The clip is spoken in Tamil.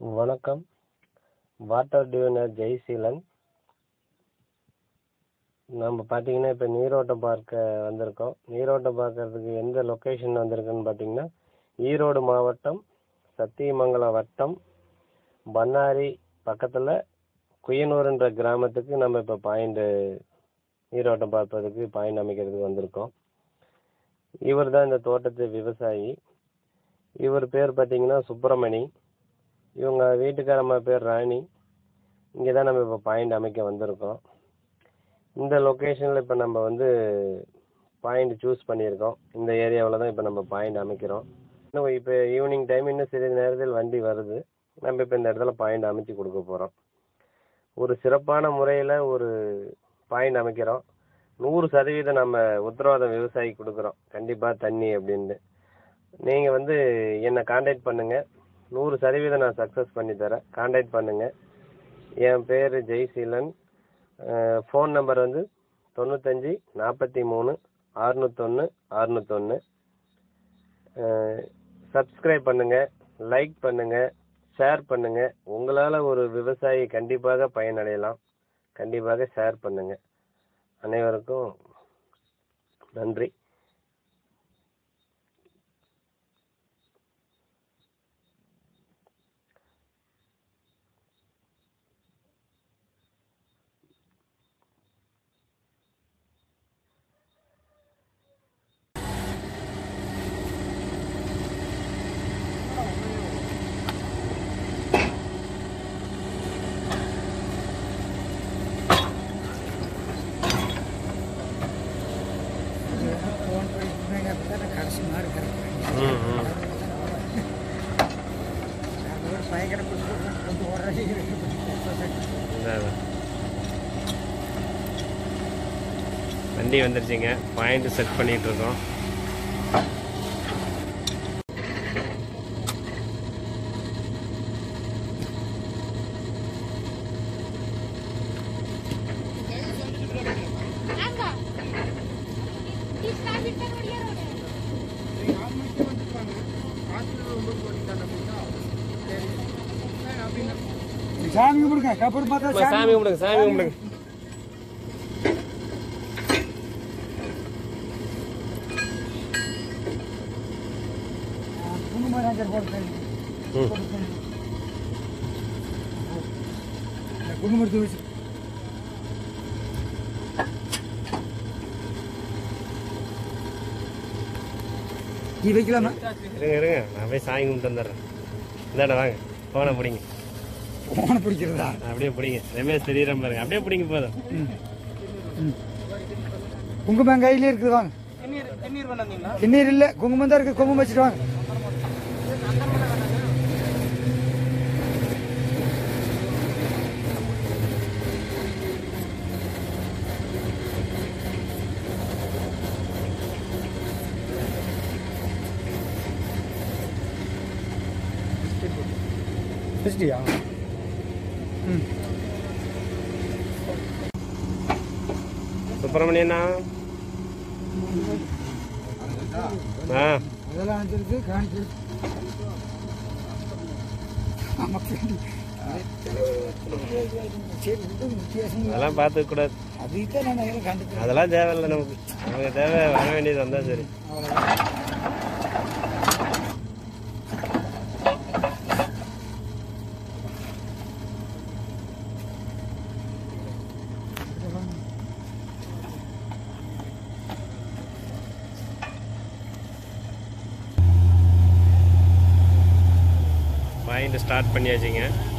வணக்கம் வாட்டர் டியூனர் ஜெய்சீலன் நம்ம பார்த்தீங்கன்னா இப்போ நீரோட்டம் பார்க்க வந்திருக்கோம் நீரோட்டம் பார்க்கறதுக்கு எந்த லொக்கேஷன் வந்திருக்குன்னு பார்த்தீங்கன்னா ஈரோடு மாவட்டம் சத்தியமங்கலம் வட்டம் பண்ணாரி பக்கத்தில் குயனூருன்ற கிராமத்துக்கு நம்ம இப்போ பாயிண்ட்டு நீரோட்டம் பார்ப்பதற்கு பாயிண்ட் அமைக்கிறதுக்கு வந்திருக்கோம் இவர் தான் இந்த தோட்டத்து விவசாயி இவர் பேர் பார்த்தீங்கன்னா சுப்பிரமணி இவங்க வீட்டுக்காரம்மா பேர் ராணி இங்கே தான் நம்ம இப்போ பாயிண்ட் அமைக்க வந்திருக்கோம் இந்த லொக்கேஷனில் இப்போ நம்ம வந்து பாயிண்ட் சூஸ் பண்ணியிருக்கோம் இந்த ஏரியாவில் தான் இப்போ நம்ம பாயிண்ட் அமைக்கிறோம் இன்னும் இப்போ ஈவினிங் டைம் இன்னும் சிறிது நேரத்தில் வண்டி வருது நம்ம இப்போ இந்த இடத்துல பாயிண்ட் அமைச்சு கொடுக்க போகிறோம் ஒரு சிறப்பான முறையில் ஒரு பாயிண்ட் அமைக்கிறோம் நூறு சதவீதம் நம்ம உத்தரவாதம் விவசாயி கொடுக்குறோம் கண்டிப்பாக தண்ணி அப்படின்ட்டு நீங்கள் வந்து என்னை காண்டாக்ட் பண்ணுங்கள் நூறு சதவீதம் நான் சக்ஸஸ் பண்ணி தரேன் காண்டாக்ட் பண்ணுங்கள் என் பேர் ஜெய்சீலன் ஃபோன் நம்பர் வந்து தொண்ணூத்தஞ்சு நாற்பத்தி மூணு அறுநூத்தொன்று அறுநூத்தொன்று சப்ஸ்கிரைப் பண்ணுங்கள் லைக் பண்ணுங்கள் ஷேர் பண்ணுங்கள் உங்களால் ஒரு விவசாயி கண்டிப்பாக பயனடையலாம் கண்டிப்பாக ஷேர் பண்ணுங்கள் அனைவருக்கும் நன்றி ಫೋನ್ ಪೇ ಖರ್ಚು ಮಾಡಿ ಹ್ಞೂ ಹ್ಞೂ பயங்கர கொஞ்சம் ஓடுறது அதான். வண்டி வந்துருச்சுங்க பாயிண்ட் செட் பண்ணிட்டு இருக்கோம் Anga. Please stand it for your order. சாமி கும்பிடுங்க கபூர் பார்த்தா சாமி கும்பிடுங்க சாமி கும்பிடுங்க குங்குமராஜர் போட்டு ம் குங்குமரத்து வச்சு நீ வைக்கலாமா இருங்க இருங்க நான் போய் சாமி கும்பிட்டு வந்துடுறேன் இந்தாண்ட வாங்க போனை பிடிங்க போன பிடிக்கிறதா அப்படியே பிடிங்க ரமேஷ் தெரியுற பாருங்க அப்படியே பிடிங்க போதும் குங்குமம் கையிலே இருக்குது வாங்க தண்ணீர் இல்ல குங்குமம் தான் இருக்கு குங்குமம் வச்சுட்டு வாங்க வச்சிட்டியா ம் சுப்பிரமணியண்ணா ஆ அதெல்லாம் வந்துருக்கு காணிச்சு நமக்கு சரி விட்டு வித்தியாசம் அதெல்லாம் பார்த்துக்க கூடாது அதுதான் நான் நேரம் கண்டுக்கிறேன் அதெல்லாம் தேவையில்லை நமக்கு நமக்கு தேவை வர வேண்டியது வந்தா சரி பாயிண்ட் ஸ்டார்ட் பண்ணியாச்சுங்க